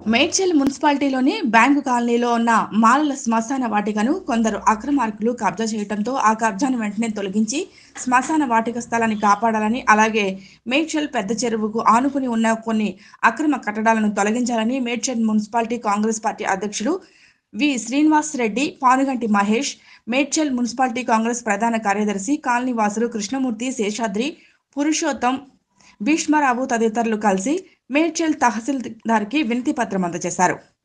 Medchal మున్సిపాలిటీలోని bank కాలనీలో ఉన్న మాలల శ్మశాన వాటికను కొందరు అక్రమార్కులు కబ్జా చేయడంతో ఆ కబ్జాను వెంటనే తొలగించి శ్మశాన వాటిక స్థలాన్ని కాపాడాలని అలాగే మేడ్చల్ పెద్ద చెరువుకు ఆనుకుని ఉన్న కొన్ని అక్రమ కట్టడాలను తొలగించాలని మేడ్చల్ మున్సిపాలిటీ కాంగ్రెస్ పార్టీ అధ్యక్షుడు వి శ్రీనివాస్ రెడ్డి పానుగంటి మహేష్ మేడ్చల్ మున్సిపాలిటీ కాంగ్రెస్ ప్రధాన కార్యదర్శి కాలనీ వాసులు కృష్ణమూర్తి శేషాద్రి పురుషోత్తం భీష్మరావు తదితరులు కలిసి మేడ్చల్ తహసీల్దార్కి వినతి పత్రం అందజేశారు